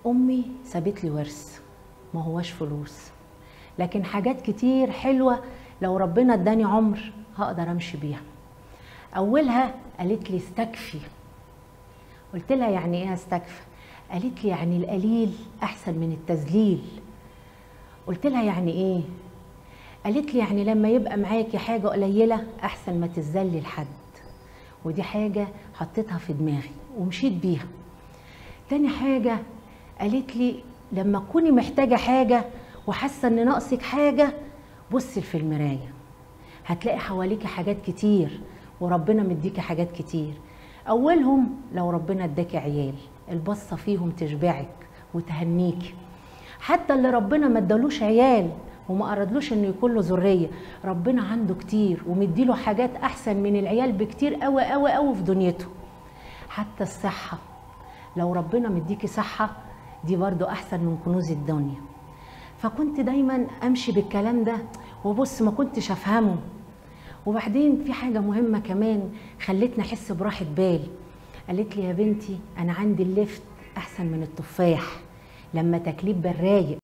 امي سابت لي ورث ما هواش فلوس لكن حاجات كتير حلوه لو ربنا اداني عمر هقدر امشي بيها اولها قالت لي استكفي قلت لها يعني ايه استكفي قالت لي يعني القليل احسن من التذليل قلت لها يعني ايه قالت لي يعني لما يبقى معاكي حاجه قليله احسن ما تذلي لحد ودي حاجه حطيتها في دماغي ومشيت بيها تاني حاجه قالت لي لما تكوني محتاجه حاجه وحاسه ان ناقصك حاجه بصي في المرايه هتلاقي حواليكي حاجات كتير وربنا مديكي حاجات كتير اولهم لو ربنا اداكي عيال البصه فيهم تشبعك وتهنيكي حتى اللي ربنا ما ادالوش عيال وما اردلوش انه يكون له ذريه ربنا عنده كتير ومديله حاجات احسن من العيال بكتير قوي قوي قوي في دنيته حتى الصحه لو ربنا مديكي صحه دي برضو احسن من كنوز الدنيا فكنت دايما امشي بالكلام ده وبص ما كنتش افهمه وبعدين في حاجه مهمه كمان خلتني احس براحه بال قالت لي يا بنتي انا عندي اللفت احسن من التفاح لما تكليب بالرايق